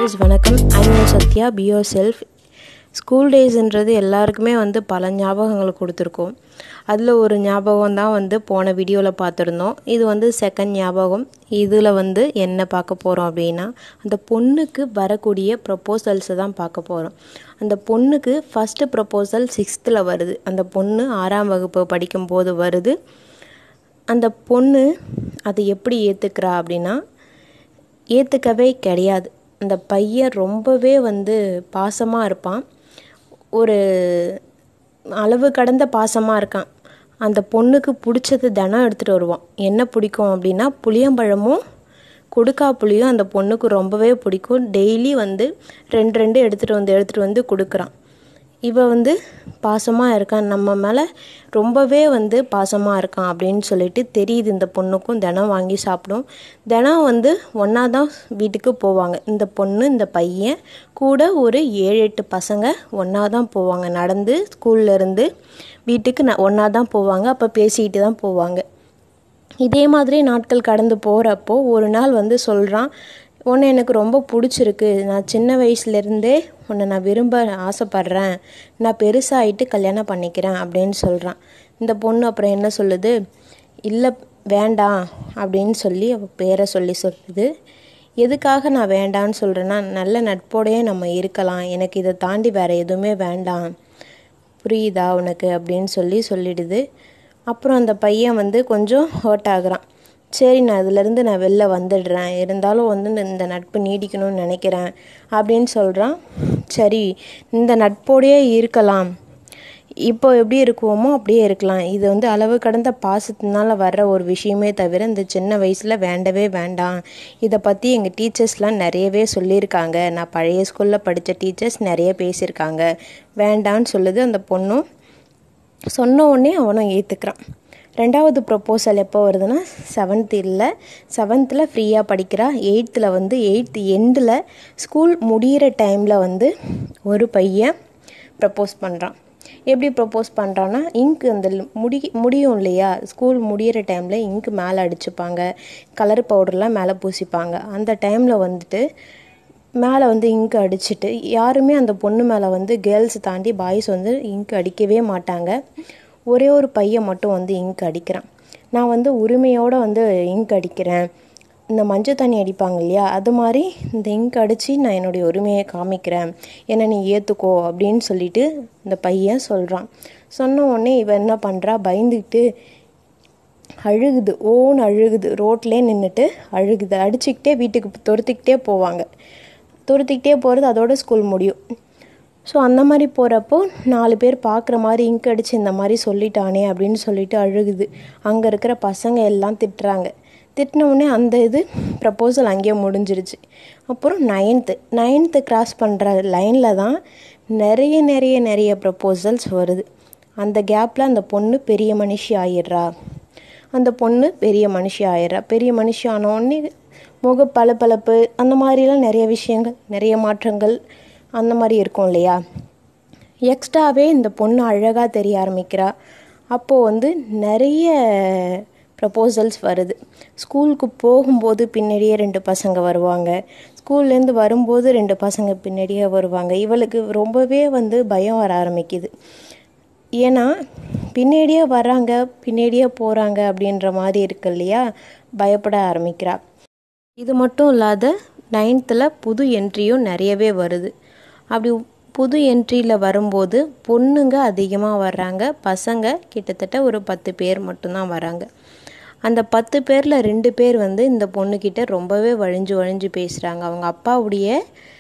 guys வணக்கம் I'm Sathya பியோ செல்ஃப் ஸ்கூல் டேஸ்ன்றது எல்லாருக்குமே வந்து பல ஞாபகங்களை கொடுத்துருக்கோம் அதில் ஒரு ஞாபகம் தான் வந்து போன வீடியோவில் பார்த்துருந்தோம் இது வந்து செகண்ட் ஞாபகம் இதில் வந்து என்ன பார்க்க போகிறோம் அப்படின்னா அந்த பொண்ணுக்கு வரக்கூடிய ப்ரப்போசல்ஸை தான் பார்க்க போகிறோம் அந்த பொண்ணுக்கு ஃபஸ்ட்டு ப்ரப்போசல் சிக்ஸ்த்தில் வருது அந்த பொண்ணு ஆறாம் வகுப்பு படிக்கும்போது வருது அந்த பொண்ணு அதை எப்படி ஏற்றுக்கிறா அப்படின்னா ஏற்றுக்கவே கிடையாது அந்த பையன் ரொம்பவே வந்து பாசமாக இருப்பான் ஒரு அளவு கடந்த பாசமாக இருக்கான் அந்த பொண்ணுக்கு பிடிச்சது தினம் எடுத்துகிட்டு வருவான் என்ன பிடிக்கும் அப்படின்னா புளியம்பழமும் கொடுக்கா புளியும் அந்த பொண்ணுக்கு ரொம்பவே பிடிக்கும் டெய்லி வந்து ரெண்டு ரெண்டு எடுத்துகிட்டு வந்து எடுத்துகிட்டு வந்து கொடுக்குறான் இவ வந்து பாசமாக இருக்கான் நம்ம மேலே ரொம்பவே வந்து பாசமாக இருக்கான் அப்படின்னு சொல்லிட்டு தெரியுது இந்த பொண்ணுக்கும் தினம் வாங்கி சாப்பிடும் தினம் வந்து ஒன்றா தான் வீட்டுக்கு போவாங்க இந்த பொண்ணு இந்த பையன் கூட ஒரு ஏழு எட்டு பசங்க ஒன்றா தான் போவாங்க நடந்து ஸ்கூல்லேருந்து வீட்டுக்கு ந ஒன்றா தான் போவாங்க அப்போ பேசிக்கிட்டு தான் போவாங்க இதே மாதிரி நாட்கள் கடந்து போகிறப்போ ஒரு நாள் வந்து சொல்கிறான் உன்னை எனக்கு ரொம்ப பிடிச்சிருக்கு நான் சின்ன வயசுலேருந்தே உன்னை நான் விரும்ப ஆசைப்பட்றேன் நான் பெருசாகிட்டு கல்யாணம் பண்ணிக்கிறேன் அப்படின்னு சொல்கிறான் இந்த பொண்ணு அப்புறம் என்ன சொல்லுது இல்லை வேண்டாம் அப்படின்னு சொல்லி அவள் பேரை சொல்லி சொல்லுது எதுக்காக நான் வேண்டான்னு சொல்கிறேன்னா நல்ல நட்போடையே நம்ம இருக்கலாம் எனக்கு இதை தாண்டி வேறு எதுவுமே வேண்டாம் புரியுதா உனக்கு அப்படின்னு சொல்லி சொல்லிடுது அப்புறம் அந்த பையன் வந்து கொஞ்சம் ஹர்ட் ஆகுறான் சரி நான் இதுலேருந்து நான் வெளில வந்துடுறேன் இருந்தாலும் வந்து இந்த நட்பு நீடிக்கணும்னு நினைக்கிறேன் அப்படின்னு சொல்கிறான் சரி இந்த நட்போடையே இருக்கலாம் இப்போ எப்படி இருக்குவோமோ அப்படியே இருக்கலாம் இது வந்து அளவு கடந்த பாசத்தினால வர்ற ஒரு விஷயமே தவிர இந்த சின்ன வயசில் வேண்டவே வேண்டாம் இதை பற்றி எங்கள் டீச்சர்ஸ்லாம் நிறையவே சொல்லியிருக்காங்க நான் பழைய ஸ்கூலில் படித்த டீச்சர்ஸ் நிறைய பேசியிருக்காங்க வேண்டான்னு சொல்லுது அந்த பொண்ணும் சொன்ன உடனே அவனும் ஏற்றுக்கிறான் ரெண்டாவது ப்ரப்போசல் எப்போ வருதுன்னா செவன்த் இல்லை செவன்த்தில் ஃப்ரீயாக படிக்கிறா எயித்தில் வந்து எயித்து எண்டில் ஸ்கூல் முடிகிற டைமில் வந்து ஒரு பையன் ப்ரப்போஸ் பண்ணுறான் எப்படி ப்ரப்போஸ் பண்ணுறான்னா இங்க் அந்த முடி முடியும் இல்லையா ஸ்கூல் முடிகிற டைமில் இங்க் மேலே அடிச்சுப்பாங்க கலர் பவுடர்லாம் மேலே பூசிப்பாங்க அந்த டைமில் வந்துட்டு மேலே வந்து இங்க் அடிச்சுட்டு யாருமே அந்த பொண்ணு மேலே வந்து கேர்ள்ஸ் தாண்டி பாய்ஸ் வந்து இங்க் அடிக்கவே மாட்டாங்க ஒரே ஒரு பையன் மட்டும் வந்து இங்க் அடிக்கிறான் நான் வந்து உரிமையோடு வந்து இங்க் அடிக்கிறேன் இந்த மஞ்சள் தண்ணி அடிப்பாங்க இல்லையா அது மாதிரி இந்த இங்க் அடித்து நான் என்னுடைய உரிமையை காமிக்கிறேன் என்னை நீ ஏற்றுக்கோ அப்படின்னு சொல்லிட்டு இந்த பையன் சொல்கிறான் சொன்ன உடனே இவன் என்ன பண்ணுறா பயந்துக்கிட்டு அழுகுது ஓன்னு அழுகுது ரோட்லேயே நின்றுட்டு அழுகுது அடிச்சுக்கிட்டே வீட்டுக்கு துரத்திக்கிட்டே போவாங்க துரத்திக்கிட்டே போகிறது அதோட ஸ்கூல் முடியும் ஸோ அந்த மாதிரி போகிறப்போ நாலு பேர் பார்க்குற மாதிரி இங்க் அடித்து இந்த மாதிரி சொல்லிட்டானே அப்படின்னு சொல்லிட்டு அழுகுது அங்கே இருக்கிற பசங்க எல்லாம் திட்டுறாங்க திட்டினவுடனே அந்த இது ப்ரப்போசல் அங்கேயே முடிஞ்சிருச்சு அப்புறம் நைன்த்து நைன்த்து கிராஸ் பண்ணுற லைனில் தான் நிறைய நிறைய நிறைய ப்ரப்போசல்ஸ் வருது அந்த கேப்பில் அந்த பொண்ணு பெரிய மனுஷி ஆயிடுறா அந்த பொண்ணு பெரிய மனுஷி ஆயிடுறா பெரிய மனுஷி ஆனோடனே முக பளபளப்பு அந்த மாதிரிலாம் நிறைய விஷயங்கள் நிறைய மாற்றங்கள் அந்த மாதிரி இருக்கும் இல்லையா எக்ஸ்ட்ராவே இந்த பொண்ணு அழகாக தெரிய ஆரம்பிக்கிறா அப்போது வந்து நிறைய ப்ரப்போசல்ஸ் வருது ஸ்கூலுக்கு போகும்போது பின்னாடியே ரெண்டு பசங்க வருவாங்க ஸ்கூல்லேருந்து வரும்போது ரெண்டு பசங்க பின்னாடியே வருவாங்க இவளுக்கு ரொம்பவே வந்து பயம் வர ஆரம்பிக்குது ஏன்னா பின்னாடியே வராங்க பின்னாடியே போகிறாங்க அப்படின்ற மாதிரி இருக்கு இல்லையா பயப்பட ஆரம்பிக்கிறா இது மட்டும் இல்லாத நைன்த்தில் புது என்ட்ரியும் நிறையவே வருது அப்படி புது என்ட்ரியில் வரும்போது பொண்ணுங்க அதிகமாக வர்றாங்க பசங்க கிட்டத்தட்ட ஒரு பத்து பேர் மட்டும்தான் வராங்க அந்த பத்து பேரில் ரெண்டு பேர் வந்து இந்த பொண்ணுக்கிட்ட ரொம்பவே வழிஞ்சு வழிஞ்சு பேசுகிறாங்க அவங்க அப்பாவுடைய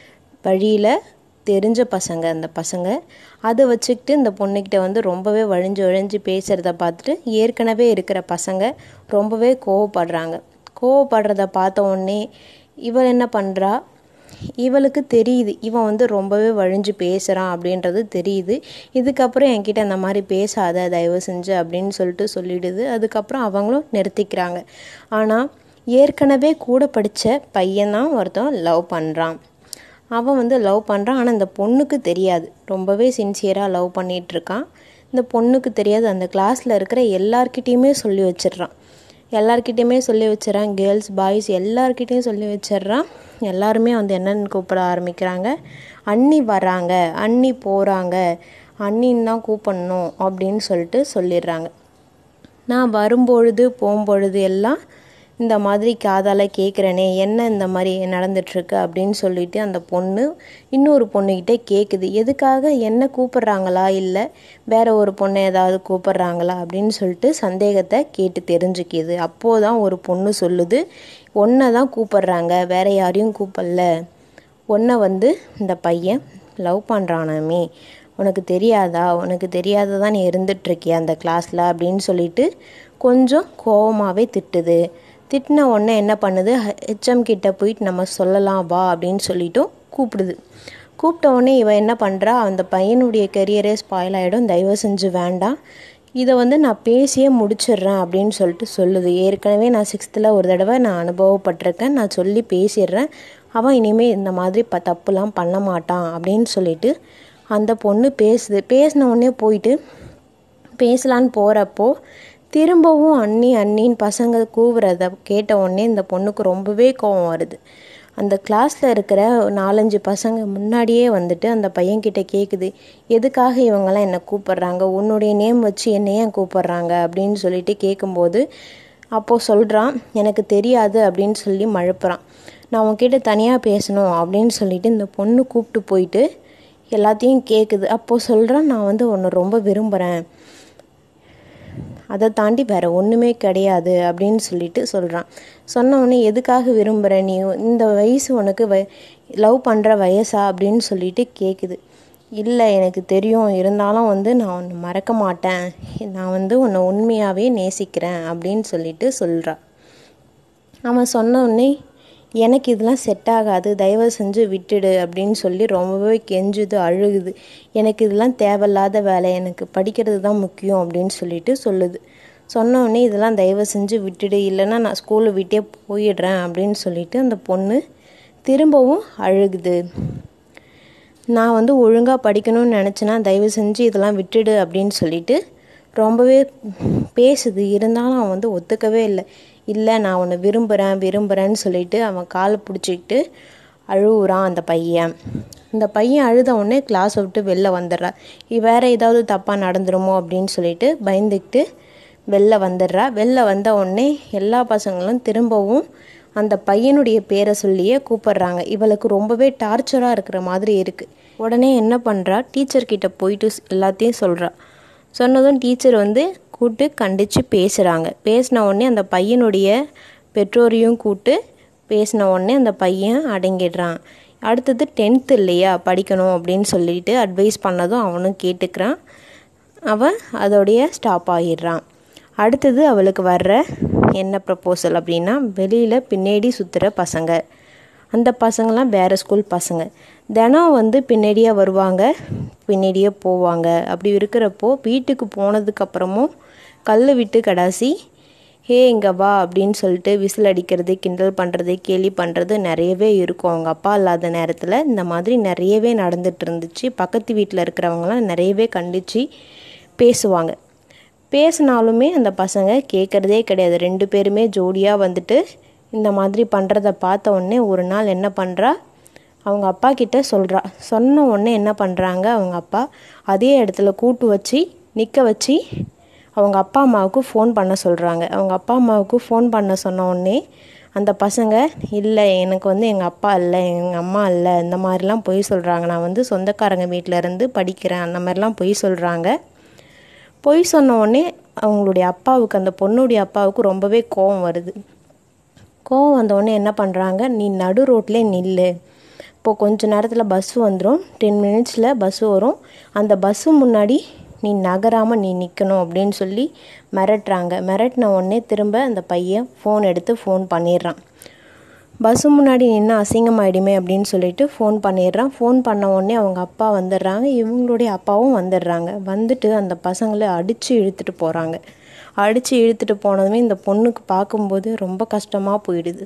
வழியில் தெரிஞ்ச பசங்க அந்த பசங்க அதை வச்சுக்கிட்டு இந்த பொண்ணுக்கிட்ட வந்து ரொம்பவே வழிஞ்சு வழிஞ்சு பேசுகிறத பார்த்துட்டு ஏற்கனவே இருக்கிற பசங்க ரொம்பவே கோவப்படுறாங்க கோவப்படுறத பார்த்த உடனே இவள் என்ன பண்ணுறா இவளுக்கு தெரியுது இவன் வந்து ரொம்பவே வழிஞ்சு பேசுகிறான் அப்படின்றது தெரியுது இதுக்கப்புறம் என்கிட்ட அந்த மாதிரி பேசாத தயவு செஞ்சு அப்படின்னு சொல்லிட்டு சொல்லிடுது அதுக்கப்புறம் அவங்களும் நிறுத்திக்கிறாங்க ஆனால் ஏற்கனவே கூட படித்த பையன்தான் ஒருத்தன் லவ் பண்ணுறான் அவன் வந்து லவ் பண்ணுறான் ஆனால் இந்த பொண்ணுக்கு தெரியாது ரொம்பவே சின்சியராக லவ் பண்ணிகிட்ருக்கான் இந்த பொண்ணுக்கு தெரியாது அந்த கிளாஸில் இருக்கிற எல்லார்கிட்டேயுமே சொல்லி வச்சிடுறான் எல்லார்கிட்டேயுமே சொல்லி வச்சிடறான் கேர்ள்ஸ் பாய்ஸ் எல்லார்கிட்டேயும் சொல்லி வச்சிட்றான் எல்லாருமே வந்து என்னென்னு கூப்பிட ஆரம்பிக்கிறாங்க அண்ணி வராங்க அண்ணி போகிறாங்க அண்ணின்னு தான் கூப்பிடணும் அப்படின்னு சொல்லிட்டு சொல்லிடுறாங்க நான் வரும்பொழுது போகும்பொழுது எல்லாம் இந்த மாதிரி காதால் கேட்குறேனே என்ன இந்த மாதிரி நடந்துட்டுருக்கு அப்படின்னு சொல்லிட்டு அந்த பொண்ணு இன்னொரு பொண்ணுக்கிட்ட கேட்குது எதுக்காக என்ன கூப்பிட்றாங்களா இல்லை வேற ஒரு பொண்ணை ஏதாவது கூப்பிட்றாங்களா அப்படின்னு சொல்லிட்டு சந்தேகத்தை கேட்டு தெரிஞ்சுக்கிது அப்போது தான் ஒரு பொண்ணு சொல்லுது ஒன்றை தான் கூப்பிட்றாங்க வேற யாரையும் கூப்பிடல ஒன்றை வந்து இந்த பையன் லவ் பண்ணுறானாமே உனக்கு தெரியாதா உனக்கு தெரியாததான் நீ இருந்துகிட்ருக்கிய அந்த கிளாஸில் அப்படின்னு சொல்லிட்டு கொஞ்சம் கோவமாகவே திட்டுது திட்டின உடனே என்ன பண்ணுது ஹெச்எம் கிட்ட போயிட்டு நம்ம சொல்லலாம் வா அப்படின்னு சொல்லிட்டும் கூப்பிடுது கூப்பிட்ட உடனே இவன் என்ன பண்ணுறா அந்த பையனுடைய கெரியரே ஸ்பாயில் ஆகிடும் தயவு செஞ்சு வேண்டாம் இதை வந்து நான் பேசியே முடிச்சிடுறேன் அப்படின்னு சொல்லிட்டு சொல்லுது ஏற்கனவே நான் சிக்ஸ்த்தில் ஒரு தடவை நான் அனுபவப்பட்டிருக்கேன் நான் சொல்லி பேசிடுறேன் அவன் இனிமேல் இந்த மாதிரி ப தப்புலாம் பண்ண மாட்டான் அப்படின்னு சொல்லிட்டு அந்த பொண்ணு பேசுது பேசின உடனே போயிட்டு பேசலான்னு போகிறப்போ திரும்பவும் அண்ணி அண்ணின்னு பசங்க கூவுறத கேட்ட உடனே இந்த பொண்ணுக்கு ரொம்பவே கோவம் வருது அந்த கிளாஸில் இருக்கிற நாலஞ்சு பசங்க முன்னாடியே வந்துட்டு அந்த பையன்கிட்ட கேட்குது எதுக்காக இவங்கெல்லாம் என்னை கூப்பிட்றாங்க உன்னுடைய நேம் வச்சு என்னை ஏன் கூப்பிட்றாங்க அப்படின்னு சொல்லிட்டு கேட்கும்போது அப்போது சொல்கிறான் எனக்கு தெரியாது அப்படின்னு சொல்லி மழுப்புறான் நான் உன்கிட்ட தனியாக பேசணும் அப்படின்னு சொல்லிட்டு இந்த பொண்ணு கூப்பிட்டு போயிட்டு எல்லாத்தையும் கேட்குது அப்போது சொல்கிறான் நான் வந்து உன்னை ரொம்ப விரும்புகிறேன் அதை தாண்டி வேறு ஒன்றுமே கிடையாது அப்படின்னு சொல்லிட்டு சொல்கிறான் சொன்ன உடனே எதுக்காக விரும்புகிற நீ இந்த வயசு உனக்கு வ லவ் பண்ணுற வயசா அப்படின்னு சொல்லிட்டு கேட்குது இல்லை எனக்கு தெரியும் இருந்தாலும் வந்து நான் உன்னை மறக்க மாட்டேன் நான் வந்து உன்னை உண்மையாகவே நேசிக்கிறேன் அப்படின்னு சொல்லிட்டு சொல்கிறா அவன் சொன்ன உடனே எனக்கு இதெல்லாம் செட் ஆகாது தயவு செஞ்சு விட்டுடு அப்படின்னு சொல்லி ரொம்பவே கெஞ்சுது அழுகுது எனக்கு இதெல்லாம் தேவையில்லாத வேலை எனக்கு படிக்கிறது தான் முக்கியம் அப்படின்னு சொல்லிட்டு சொல்லுது சொன்ன உடனே இதெல்லாம் தயவு செஞ்சு விட்டுடு இல்லைன்னா நான் ஸ்கூலை விட்டே போயிடுறேன் அப்படின்னு சொல்லிட்டு அந்த பொண்ணு திரும்பவும் அழுகுது நான் வந்து ஒழுங்காக படிக்கணும்னு நினச்சேன்னா தயவு செஞ்சு இதெல்லாம் விட்டுடு அப்படின்னு சொல்லிட்டு ரொம்பவே பேசுது இருந்தாலும் அவன் வந்து ஒத்துக்கவே இல்லை இல்லை நான் உன்னை விரும்புகிறேன் விரும்புகிறேன்னு சொல்லிட்டு அவன் காலை பிடிச்சிக்கிட்டு அழுகுறான் அந்த பையன் இந்த பையன் அழுத உடனே கிளாஸ் விட்டு வெளில வந்துடுறா வேற ஏதாவது தப்பாக நடந்துருமோ அப்படின்னு சொல்லிட்டு பயந்துக்கிட்டு வெளில வந்துடுறா வெளில வந்த உடனே எல்லா பசங்களும் திரும்பவும் அந்த பையனுடைய பேரை சொல்லியே கூப்பிடுறாங்க இவளுக்கு ரொம்பவே டார்ச்சராக இருக்கிற மாதிரி இருக்குது உடனே என்ன பண்ணுறா டீச்சர்கிட்ட போயிட்டு எல்லாத்தையும் சொல்கிறா சொன்னதும் டீச்சர் வந்து கூப்பிட்டு கண்டித்து பேசுகிறாங்க பேசின உடனே அந்த பையனுடைய பெற்றோரையும் கூப்பிட்டு பேசின உடனே அந்த பையன் அடங்கிடுறான் அடுத்தது டென்த்து இல்லையா படிக்கணும் அப்படின்னு சொல்லிட்டு அட்வைஸ் பண்ணதும் அவனும் கேட்டுக்கிறான் அவன் அதோடைய ஸ்டாப் ஆகிடுறான் அடுத்தது அவளுக்கு வர்ற என்ன ப்ரப்போசல் அப்படின்னா வெளியில் பின்னாடி சுற்றுற பசங்க அந்த பசங்களாம் வேறு ஸ்கூல் பசங்க தினம் வந்து பின்னாடியே வருவாங்க பின்னாடியே போவாங்க அப்படி இருக்கிறப்போ வீட்டுக்கு போனதுக்கப்புறமும் கல் விட்டு கடாசி ஹே இங்கே வா அப்படின்னு சொல்லிட்டு விசில் அடிக்கிறது கிண்டல் பண்ணுறது கேலி பண்ணுறது நிறையவே இருக்கும் அவங்க அப்பா இல்லாத நேரத்தில் இந்த மாதிரி நிறையவே நடந்துட்டு இருந்துச்சு பக்கத்து வீட்டில் இருக்கிறவங்களாம் நிறையவே கண்டித்து பேசுவாங்க பேசினாலுமே அந்த பசங்க கேட்குறதே கிடையாது ரெண்டு பேருமே ஜோடியாக வந்துட்டு இந்த மாதிரி பண்ணுறத பார்த்த உடனே ஒரு நாள் என்ன பண்ணுறா அவங்க அப்பா கிட்ட சொல்கிறா சொன்ன உடனே என்ன பண்ணுறாங்க அவங்க அப்பா அதே இடத்துல கூட்டு வச்சு நிற்க வச்சு அவங்க அப்பா அம்மாவுக்கு ஃபோன் பண்ண சொல்கிறாங்க அவங்க அப்பா அம்மாவுக்கு ஃபோன் பண்ண சொன்ன உடனே அந்த பசங்க இல்லை எனக்கு வந்து எங்கள் அப்பா இல்லை எங்கள் அம்மா இல்லை இந்த மாதிரிலாம் பொய் சொல்கிறாங்க நான் வந்து சொந்தக்காரங்க வீட்டில் இருந்து படிக்கிறேன் அந்த மாதிரிலாம் பொய் சொல்கிறாங்க பொய் சொன்ன உடனே அவங்களுடைய அப்பாவுக்கு அந்த பொண்ணுடைய அப்பாவுக்கு ரொம்பவே கோவம் வருது கோவம் வந்தோடனே என்ன பண்ணுறாங்க நீ நடு ரோட்லேயே நில்லு இப்போது கொஞ்ச நேரத்தில் பஸ் வந்துடும் டென் மினிட்ஸில் பஸ்ஸு வரும் அந்த பஸ்ஸு முன்னாடி நீ நகராமல் நீ நிற்கணும் அப்படின்னு சொல்லி மிரட்டுறாங்க மிரட்டின உடனே திரும்ப அந்த பையன் ஃபோன் எடுத்து ஃபோன் பண்ணிடுறான் பஸ்ஸு முன்னாடி நின்று அசிங்கமாயிடுமே அப்படின்னு சொல்லிட்டு ஃபோன் பண்ணிடுறான் ஃபோன் பண்ண உடனே அவங்க அப்பா வந்துடுறாங்க இவங்களுடைய அப்பாவும் வந்துடுறாங்க வந்துட்டு அந்த பசங்களை அடித்து இழுத்துட்டு போகிறாங்க அடித்து இழுத்துட்டு போனதுமே இந்த பொண்ணுக்கு பார்க்கும்போது ரொம்ப கஷ்டமாக போயிடுது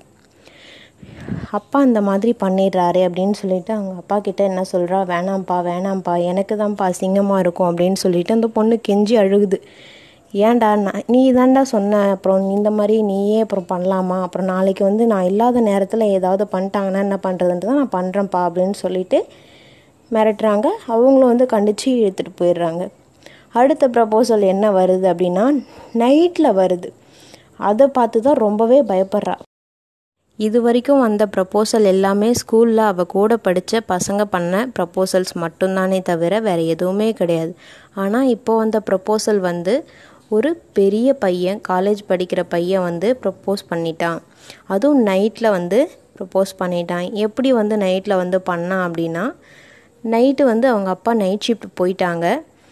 அப்பா இந்த மாதிரி பண்ணிடுறாரு அப்படின்னு சொல்லிட்டு அவங்க அப்பா கிட்ட என்ன சொல்கிறா வேணாம்ப்பா வேணாம்ப்பா எனக்கு தான்ப்பா அசிங்கமாக இருக்கும் அப்படின்னு சொல்லிட்டு அந்த பொண்ணு கெஞ்சி அழுகுது ஏன்டா நான் நீ தான்டா சொன்ன அப்புறம் இந்த மாதிரி நீயே அப்புறம் பண்ணலாமா அப்புறம் நாளைக்கு வந்து நான் இல்லாத நேரத்தில் ஏதாவது பண்ணிட்டாங்கன்னா என்ன பண்ணுறதுன்ட்டு தான் நான் பண்ணுறேன்ப்பா அப்படின்னு சொல்லிட்டு மிரட்டுறாங்க அவங்களும் வந்து கண்டித்து எடுத்துகிட்டு போயிடுறாங்க அடுத்த ப்ரப்போசல் என்ன வருது அப்படின்னா நைட்டில் வருது அதை பார்த்து தான் ரொம்பவே பயப்படுறா இது வரைக்கும் வந்த ப்ரப்போசல் எல்லாமே ஸ்கூலில் அவள் கூட படித்த பசங்க பண்ண ப்ரப்போசல்ஸ் மட்டும்தானே தவிர வேறு எதுவுமே கிடையாது ஆனால் இப்போ வந்த ப்ரப்போசல் வந்து ஒரு பெரிய பையன் காலேஜ் படிக்கிற பையன் வந்து ப்ரப்போஸ் பண்ணிட்டான் அதுவும் நைட்டில் வந்து ப்ரப்போஸ் பண்ணிட்டான் எப்படி வந்து நைட்டில் வந்து பண்ணான் அப்படின்னா நைட்டு வந்து அவங்க அப்பா நைட் ஷிஃப்ட் போயிட்டாங்க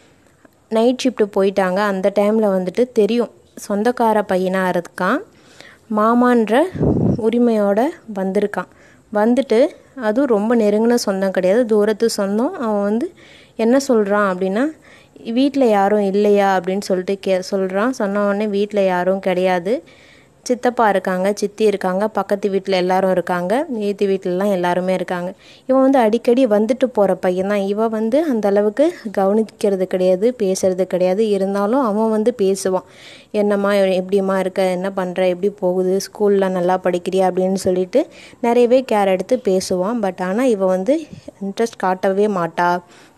நைட் ஷிஃப்ட் போயிட்டாங்க அந்த டைமில் வந்துட்டு தெரியும் சொந்தக்கார பையனாக இருக்கான் மாமான்ற உரிமையோட வந்திருக்கான் வந்துட்டு அதுவும் ரொம்ப நெருங்கின சொந்தம் கிடையாது தூரத்து சொந்தம் அவன் வந்து என்ன சொல்கிறான் அப்படின்னா வீட்டில் யாரும் இல்லையா அப்படின்னு சொல்லிட்டு கே சொல்கிறான் சொன்ன உடனே வீட்டில் யாரும் கிடையாது சித்தப்பா இருக்காங்க சித்தி இருக்காங்க பக்கத்து வீட்டில் எல்லாரும் இருக்காங்க ஏத்தி வீட்டிலலாம் எல்லாருமே இருக்காங்க இவன் வந்து அடிக்கடி வந்துட்டு போகிற பையன் தான் இவன் வந்து அந்த அளவுக்கு கவனிக்கிறது கிடையாது பேசுறது கிடையாது இருந்தாலும் அவன் வந்து பேசுவான் என்னம்மா எப்படிம்மா இருக்க என்ன பண்ணுற எப்படி போகுது ஸ்கூலில் நல்லா படிக்கிறியா அப்படின்னு சொல்லிட்டு நிறையவே கேர் எடுத்து பேசுவான் பட் ஆனால் இவன் வந்து இன்ட்ரெஸ்ட் காட்டவே மாட்டா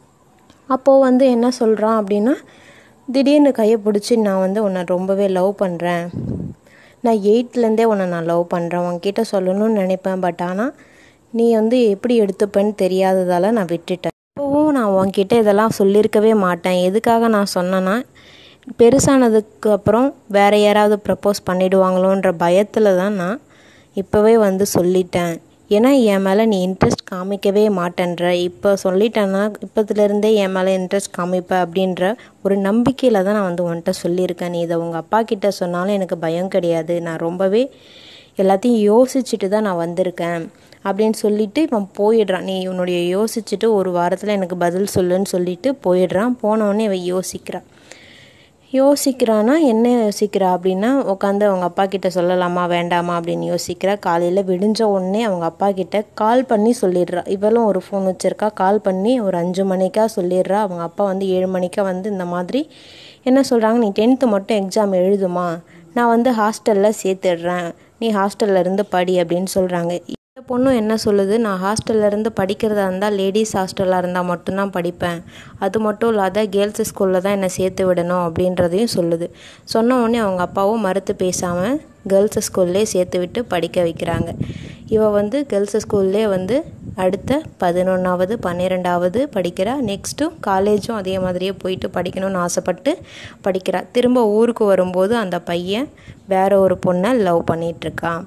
அப்போது வந்து என்ன சொல்கிறான் அப்படின்னா திடீர்னு கையை பிடிச்சி நான் வந்து உன்னை ரொம்பவே லவ் பண்ணுறேன் நான் எயித்துலேருந்தே உன்னை நான் லவ் பண்ணுறேன் உன்கிட்ட சொல்லணும்னு நினைப்பேன் பட் ஆனால் நீ வந்து எப்படி எடுத்துப்பேன்னு தெரியாததால் நான் விட்டுட்டேன் இப்போவும் நான் உன்கிட்ட இதெல்லாம் சொல்லியிருக்கவே மாட்டேன் எதுக்காக நான் சொன்னேன்னா பெருசானதுக்கு அப்புறம் வேறு யாராவது ப்ரப்போஸ் பண்ணிடுவாங்களோன்ற பயத்தில் தான் நான் இப்போவே வந்து சொல்லிட்டேன் ஏன்னா என் மேலே நீ இன்ட்ரெஸ்ட் காமிக்கவே மாட்டேன்ற இப்போ சொல்லிட்டேன்னா இப்போதுலேருந்தே என் மேலே இன்ட்ரெஸ்ட் காமிப்ப அப்படின்ற ஒரு நம்பிக்கையில் தான் நான் வந்து உன்கிட்ட சொல்லியிருக்கேன் நீ இதை உங்கள் அப்பா கிட்ட சொன்னாலும் எனக்கு பயம் கிடையாது நான் ரொம்பவே எல்லாத்தையும் யோசிச்சுட்டு தான் நான் வந்திருக்கேன் அப்படின்னு சொல்லிட்டு இவன் போயிடுறான் நீ உன்னுடைய யோசிச்சுட்டு ஒரு வாரத்தில் எனக்கு பதில் சொல்லுன்னு சொல்லிட்டு போயிடுறான் போனவொடனே இவன் யோசிக்கிறான் யோசிக்கிறான்னா என்ன யோசிக்கிறா அப்படின்னா உட்காந்து அவங்க அப்பா கிட்ட சொல்லலாமா வேண்டாமா அப்படின்னு யோசிக்கிறா காலையில் விடிஞ்ச உடனே அவங்க அப்பா கிட்ட கால் பண்ணி சொல்லிடுறா இவளும் ஒரு ஃபோன் வச்சுருக்கா கால் பண்ணி ஒரு அஞ்சு மணிக்கா சொல்லிடுறா அவங்க அப்பா வந்து ஏழு மணிக்கா வந்து இந்த மாதிரி என்ன சொல்கிறாங்க நீ டென்த்து மட்டும் எக்ஸாம் எழுதுமா நான் வந்து ஹாஸ்டலில் சேர்த்துடுறேன் நீ ஹாஸ்டல்ல இருந்து படி அப்படின்னு சொல்கிறாங்க இந்த பொண்ணும் என்ன சொல்லுது நான் ஹாஸ்டல்ல இருந்து படிக்கிறதா இருந்தால் லேடிஸ் ஹாஸ்டலாக இருந்தால் மட்டும்தான் படிப்பேன் அது மட்டும் இல்லாத கேர்ள்ஸ் ஸ்கூலில் தான் என்னை சேர்த்து விடணும் அப்படின்றதையும் சொல்லுது சொன்ன உடனே அவங்க அப்பாவும் மறுத்து பேசாமல் கேர்ள்ஸ் ஸ்கூல்லே சேர்த்து விட்டு படிக்க வைக்கிறாங்க இவ வந்து கேர்ள்ஸ் ஸ்கூல்லே வந்து அடுத்த பதினொன்றாவது பன்னிரெண்டாவது படிக்கிறா நெக்ஸ்ட்டும் காலேஜும் அதே மாதிரியே போயிட்டு படிக்கணும்னு ஆசைப்பட்டு படிக்கிறா திரும்ப ஊருக்கு வரும்போது அந்த பையன் வேற ஒரு பொண்ணை லவ் பண்ணிகிட்ருக்கான்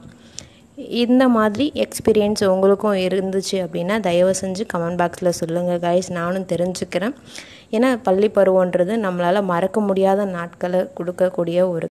இந்த மாதிரி எக்ஸ்பீரியன்ஸ் உங்களுக்கும் இருந்துச்சு அப்படின்னா தயவு செஞ்சு கமெண்ட் பாக்ஸில் சொல்லுங்கள் கைஸ் நானும் தெரிஞ்சுக்கிறேன் ஏன்னா பள்ளி பருவன்றது நம்மளால் மறக்க முடியாத நாட்களை கொடுக்கக்கூடிய ஒரு